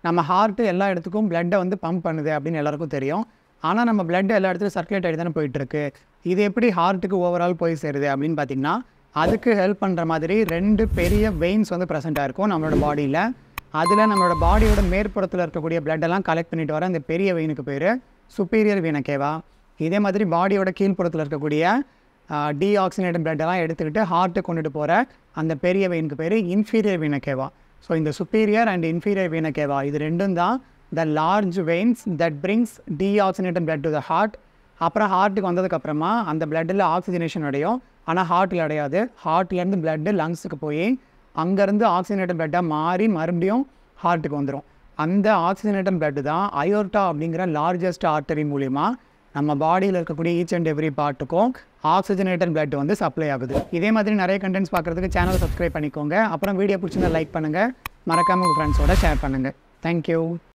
நம்ம ஹார்ட்டு எல்லா இடத்துக்கும் பிளட்டை வந்து பம்ப் பண்ணுது அப்படின்னு எல்லாருக்கும் தெரியும் ஆனால் நம்ம blood எல்லா இடத்துலையும் சர்க்குலேட் ஆகி தானே போயிட்டுருக்கு இது எப்படி ஹார்ட்டுக்கு ஓவரால் போய் சேருது அப்படின்னு பார்த்தீங்கன்னா அதுக்கு ஹெல்ப் பண்ணுற மாதிரி ரெண்டு பெரிய வெயின்ஸ் வந்து ப்ரெசென்ட்டாக இருக்கும் நம்மளோட பாடியில் அதில் நம்மளோட பாடியோட மேற்புறத்தில் இருக்கக்கூடிய blood எல்லாம் கலெக்ட் பண்ணிட்டு வர அந்த பெரிய வெயினுக்கு பேர் சுப்பீரியர் வீனக்கேவா இதே மாதிரி பாடியோட கீழ்ப்புறத்தில் இருக்கக்கூடிய டீஆக்சினேட்டட் blood எல்லாம் எடுத்துக்கிட்டு ஹார்ட்டு கொண்டுட்டு போகிற அந்த பெரிய வெயினுக்கு பேர் இன்ஃபீரியர் வீனக்கேவா ஸோ இந்த சுப்பீரியர் அண்ட் இன்ஃபீரியர் வீனக்கேவா இது ரெண்டும் தான் the large veins that brings deoxygenated blood to the heart அப்புறம் ஹார்ட்டுக்கு வந்ததுக்கப்புறமா அந்த பிளட்டில் ஆக்சிஜனேஷன் அடையும் ஆனால் ஹார்ட்டில் அடையாது ஹார்ட்லேருந்து பிளட்டு லங்ஸுக்கு போய் அங்கேருந்து ஆக்சிஜனேட்டட் பிளட்டாக மாறி மறுபடியும் ஹார்ட்டுக்கு வந்துடும் அந்த ஆக்சிஜனேட்டட் blood தான் அயோர்ட்டா அப்படிங்கிற லார்ஜஸ்ட் ஆர்டரி மூலிமா நம்ம பாடியில் இருக்கக்கூடிய ஈச் அண்ட் எவ்ரி பார்ட்டுக்கும் ஆக்சிஜனேட்டட் blood வந்து சப்ளை ஆகுது இதே மாதிரி நிறைய கண்டென்ட்ஸ் பார்க்குறதுக்கு சேனல் சப்ஸ்கிரைப் பண்ணிக்கோங்க அப்புறம் வீடியோ பிடிச்சிருந்தா லைக் பண்ணுங்கள் மறக்காமல் உங்கள் ஃப்ரெண்ட்ஸோட ஷேர் பண்ணுங்கள் தேங்க்யூ